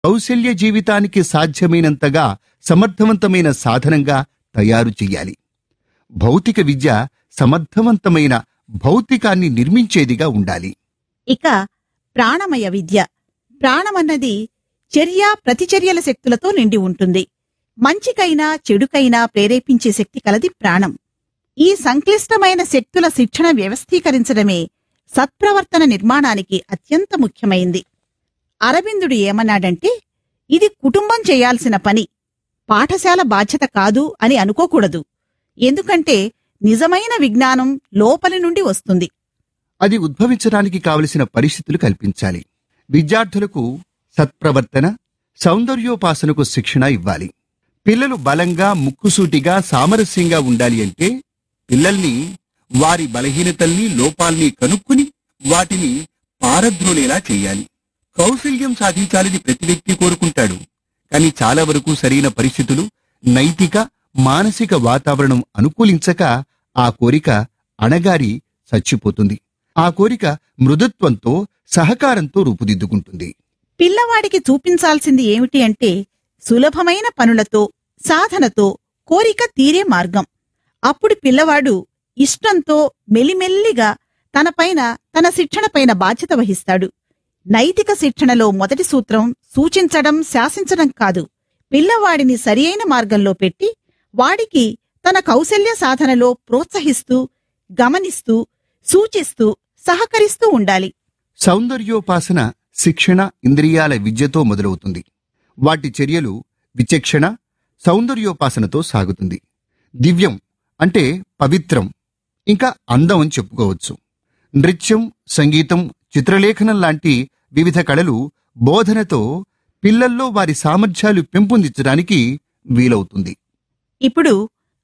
కౌశల్య జీవితానికి సాధ్యమైనంతగా సమర్థవంతమైన సాధనంగా తయారు చెయ్యాలి భౌతిక విద్య సమర్థవంతమైన భౌతికాన్ని నిర్మించేదిగా ఉండాలి ఇక ప్రాణమయ విద్య ప్రాణమన్నది చర్య ప్రతిచర్యల శక్తులతో నిండి ఉంటుంది మంచికైనా చెడుకైనా ప్రేరేపించే శక్తి కలది ప్రాణం ఈ సంక్లిష్టమైన శక్తుల శిక్షణ వ్యవస్థీకరించడమే సత్ప్రవర్తన నిర్మాణానికి అత్యంత ముఖ్యమైంది అరవిందుడు ఏమన్నాడంటే ఇది కుటుంబం చేయాల్సిన పని పాఠశాల బాధ్యత కాదు అని అనుకోకూడదు ఎందుకంటే నిజమైన విజ్ఞానం లోపలి నుండి వస్తుంది అది ఉద్భవించడానికి కావలసిన పరిస్థితులు కల్పించాలి విద్యార్థులకు సత్ప్రవర్తన సౌందర్యోపాసనకు శిక్షణ ఇవ్వాలి పిల్లలు బలంగా ముక్కుసూటిగా సామరస్యంగా ఉండాలి అంటే పిల్లల్ని వారి బలహీనతల్ని లోపాల్ని కనుక్కుని వాటిని పారద్రోలేలా చేయాలి కౌశల్యం సాధించాలని ప్రతి వ్యక్తి కోరుకుంటాడు కానీ చాలా వరకు సరైన పరిస్థితులు నైతిక మానసిక వాతావరణం అనుకూలించక ఆ కోరిక అణగారి చచ్చిపోతుంది ఆ కోరిక మృదుత్వంతో సహకారంతో రూపుదిద్దుకుంటుంది పిల్లవాడికి చూపించాల్సింది ఏమిటి అంటే సులభమైన పనులతో సాధనతో కోరిక తీరే మార్గం అప్పుడు పిల్లవాడు ఇష్టంతో మెల్లిమెల్లిగా తనపైన తన శిక్షణపైన బాధ్యత వహిస్తాడు నైతిక శిక్షణలో మొదటి సూత్రం సూచించడం శాసించడం కాదు పిల్లవాడిని సరియైన మార్గంలో పెట్టి వాడికి తన కౌశల్య సాధనలో ప్రోత్సహిస్తూ గమనిస్తూ సూచిస్తూ సహకరిస్తూ ఉండాలి సౌందర్యోపాసన శిక్షణ ఇంద్రియాల విద్యతో మొదలవుతుంది వాటి చర్యలు విచక్షణ సౌందర్యోపాసనతో సాగుతుంది దివ్యం అంటే పవిత్రం ఇంకా అందం అని చెప్పుకోవచ్చు నృత్యం సంగీతం చిత్రలేఖనం లాంటి వివిధ కళలు బోధనతో పిల్లల్లో వారి సామర్థ్యాలు పెంపొందించడానికి వీలవుతుంది ఇప్పుడు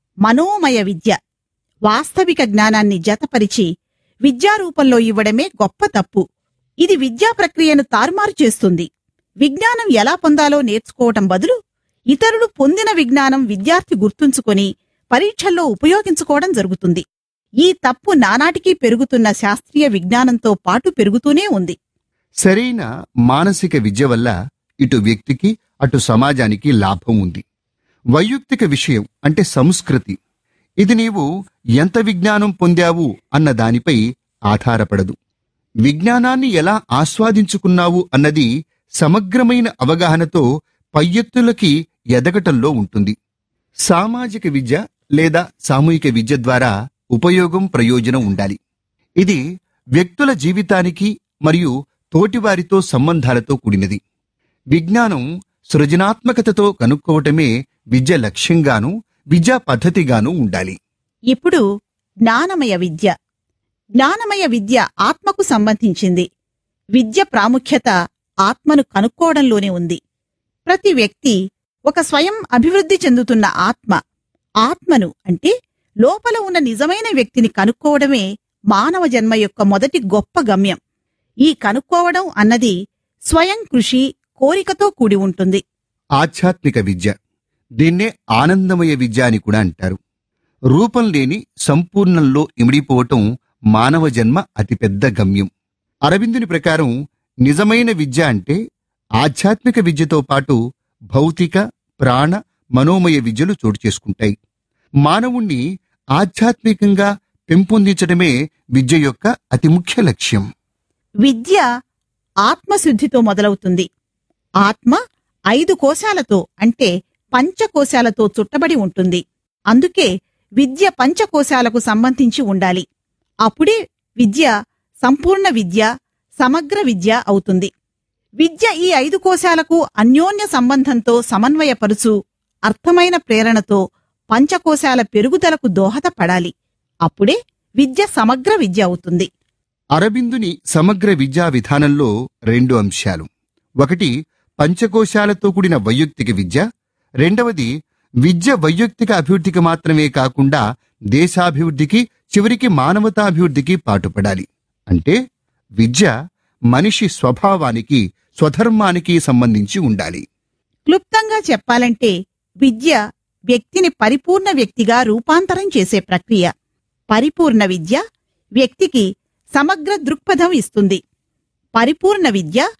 మనోమయ విద్య వాస్తవిక జ్ఞానాన్ని జతపరిచి విద్యారూపంలో ఇవ్వడమే గొప్ప తప్పు ఇది విద్యా ప్రక్రియను తారుమారు చేస్తుంది విజ్ఞానం ఎలా పొందాలో నేర్చుకోవటం బదులు ఇతరులు పొందిన విజ్ఞానం విద్యార్థి గుర్తుంచుకొని పరీక్షల్లో ఉపయోగించుకోవడం జరుగుతుంది ఈ తప్పు నానాటికీ పెరుగుతున్న శాస్త్రీయ విజ్ఞానంతో పాటు పెరుగుతూనే ఉంది సరైన మానసిక విద్య వల్ల ఇటు వ్యక్తికి అటు సమాజానికి లాభం ఉంది వైయక్తిక విషయం అంటే సంస్కృతి ఇది నీవు ఎంత విజ్ఞానం పొందావు అన్న దానిపై ఆధారపడదు విజ్ఞానాన్ని ఎలా ఆస్వాదించుకున్నావు అన్నది సమగ్రమైన అవగాహనతో పయ్యెత్తులకి ఎదగటంలో ఉంటుంది సామాజిక విద్య లేదా సామూహిక విద్య ద్వారా ఉపయోగం ప్రయోజనం ఉండాలి ఇది వ్యక్తుల జీవితానికి మరియు తోటివారితో సంబంధాలతో కూడినది విజ్ఞానం సృజనాత్మకతతో కనుక్కోవటమే విద్య లక్ష్యంగాను విద్యా పద్ధతిగాను ఉండాలి ఇప్పుడు జ్ఞానమయ విద్య జ్ఞానమయ విద్య ఆత్మకు సంబంధించింది విద్య ప్రాముఖ్యత ఆత్మను కనుక్కోవడంలోనే ఉంది ప్రతి వ్యక్తి ఒక స్వయం అభివృద్ధి చెందుతున్న ఆత్మ ఆత్మను అంటే లోపల ఉన్న నిజమైన వ్యక్తిని కనుక్కోవడమే మానవ జన్మ యొక్క మొదటి గొప్ప గమ్యం ఈ కనుక్కోవడం అన్నది స్వయం కృషి కోరికతో కూడి ఉంటుంది ఆధ్యాత్మిక విద్య దీన్నే ఆనందమయ విద్య అని కూడా అంటారు రూపం లేని సంపూర్ణంలో ఇమిడిపోవటం మానవ జన్మ అతిపెద్ద గమ్యం అరవిందుని ప్రకారం నిజమైన విద్య అంటే ఆధ్యాత్మిక విద్యతో పాటు భౌతిక ప్రాణ మనోమయ విద్యలు చోటు చేసుకుంటాయి మానవుణ్ణి ఆధ్యాత్మికంగా పెంపొందించడమే విద్య యొక్క అతి ముఖ్య లక్ష్యం విద్య ఆత్మశుద్ధితో మొదలవుతుంది ఆత్మ ఐదు కోశాలతో అంటే పంచకోశాలతో చుట్టబడి ఉంటుంది అందుకే విద్య పంచకోశాలకు సంబంధించి ఉండాలి అప్పుడే విద్య సంపూర్ణ విద్య సమగ్ర విద్య అవుతుంది విద్య ఈ ఐదు కోశాలకు అన్యోన్య సంబంధంతో సమన్వయపరుచు అర్థమైన ప్రేరణతో పంచకోశాల పెరుగుదలకు దోహదపడాలి అప్పుడే విద్య సమగ్ర విద్య అవుతుంది అరబిందుని సమగ్ర విద్యా విధానంలో రెండు అంశాలు ఒకటి పంచకోశాలతో కూడిన వైయక్తిక విద్య రెండవది విద్య వైయక్తిక అభివృద్ధికి మాత్రమే కాకుండా దేశాభివృద్ధికి చివరికి మానవతాభివృద్ధికి పాటుపడాలి అంటే విద్య మనిషి స్వభావానికి స్వధర్మానికి సంబంధించి ఉండాలి క్లుప్తంగా చెప్పాలంటే విద్య వ్యక్తిని పరిపూర్ణ వ్యక్తిగా రూపాంతరం చేసే ప్రక్రియ పరిపూర్ణ విద్య వ్యక్తికి సమగ్ర దృక్పథం ఇస్తుంది పరిపూర్ణ విద్య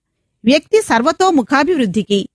వ్యక్తి సర్వతోముఖాభివృద్ధికి